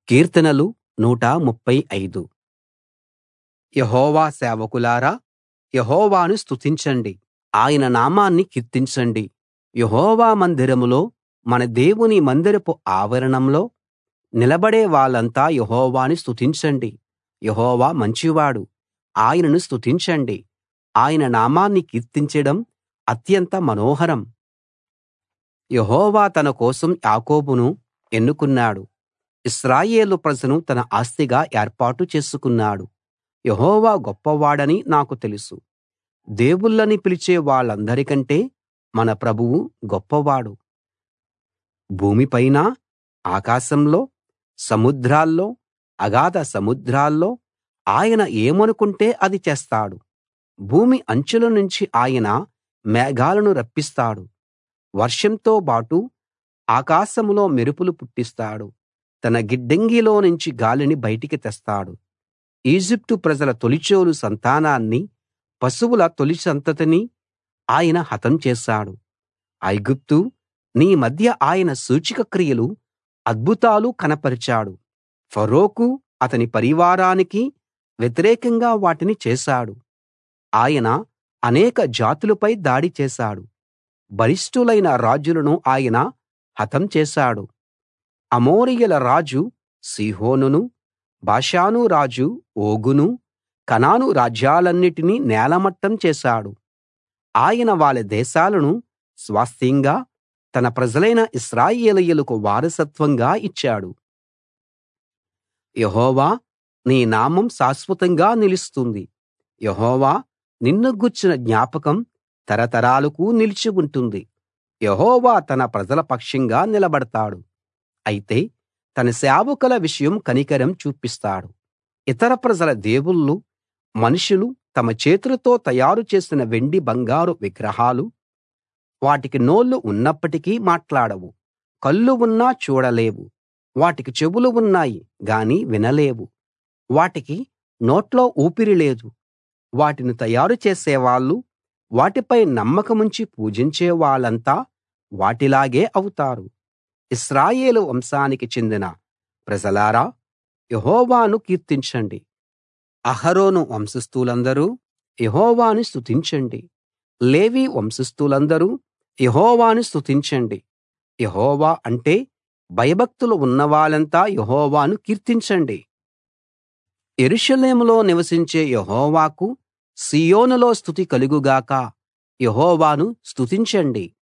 కీర్తనలు 135 యెహోవా సేవకులారా యెహోవాను స్తుతించండి ఆయన నామాన్ని కీర్తించండి యెహోవా మందిరంలో మన దేవుని మందిరపు ఆవరణంలో నిలబడే వాళ్ళంతా యెహోవాను స్తుతించండి యెహోవా మంచివాడు ఆయనను స్తుతించండి ఆయన నామాన్ని కీర్తించడం అత్యంత మనోహరం యెహోవా తన కోసం యాకోబును ఎన్నుకున్నాడు ఇశ్రాయేలు ప్రజను తన ఆస్తిగా ఏర్పాటు చేసుకున్నాడు యెహోవా గొప్పవాడని నాకు తెలుసు దేవుళ్ళని పిలిచే వాళ్ళందరికంటే మన ప్రభువు గొప్పవాడు భూమిపైన ఆకాశంలో సముద్రాల్లో అగాధ సముద్రాల్లో ఆయన ఏమనుకుంటే అది చేస్తాడు భూమి అంచుల నుంచి ఆయన మేఘాలను రప్పిస్తాడు వర్షంతో బాటు ఆకాశంలో మెరుపులు పుట్టిస్తాడు తన గిడ్డంగిలో నుంచి గాలిని బయటికి తెస్తాడు ఈజిప్టు ప్రజల తొలిచూలు సంతానాన్ని పశువుల తొలి సంతతిని ఆయన హతం చేశాడు ఐగుప్తూ నీ మధ్య ఆయన సూచక క్రియలు అద్భుతాలు కనపరిచాడు ఫరోకు అతని పరివారానికి వ్యతిరేకంగా వాటిని చేశాడు ఆయన అనేక జాతులపై దాడి చేశాడు బలిష్ఠులైన రాజులను ఆయన హతం చేశాడు అమోరీయుల రాజు సీహోనును బాషాను రాజు ఓగును కనాను రాజ్యాలన్నిటినీ నేలమట్టం చేశాడు ఆయన వాళ్ళ దేశాలను స్వాస్థ్యంగా తన ప్రజలైన ఇశ్రాయేలీయులకు వారసత్వంగా ఇచ్చాడు యెహోవా నీ నామం శాశ్వతంగా నిలుస్తుంది యెహోవా నిన్ను గూర్చిన జ్ఞాపకం తరతరాలకు నిలిచి ఉంటుంది యెహోవా తన ప్రజల పక్షంగా నిలబడతాడు అయితే తన సేవకుల విషయం కనికరం చూపిస్తాడు ఇతర ప్రజల దేవుళ్ళు మనుషులు తమ చేతులతో తయారు చేసిన వెండి బంగారు విగ్రహాలు వాటికి నోళ్ళు ఉన్నప్పటికీ మాట్లాడవు కళ్ళు ఉన్నా చూడలేవు వాటికి చెవులు ఉన్నాయి గాని వినలేవు వాటికి నోట్లో ఊపిరి లేదు వాటిని తయారు చేసేవాళ్ళు వాటిపై నమ్మకముంచి పూజించే వాళ్ళంతా వాటిలాగే అవుతారు ఇశ్రాయేలు వంశానికి చెందిన ప్రజలారా యెహోవాను కీర్తించండి అహరోను వంశస్థులందరూ యెహోవాను స్తుతించండి లేవి వంశస్థులందరూ యెహోవాను స్తుతించండి యెహోవా అంటే భయభక్తులు ఉన్నవాళ్ళంతా యెహోవాను కీర్తించండి యెరూషలేములో నివసించే యెహోవాకు సీయోనులో స్తుతి కలుగు గాక యెహోవాను స్తుతించండి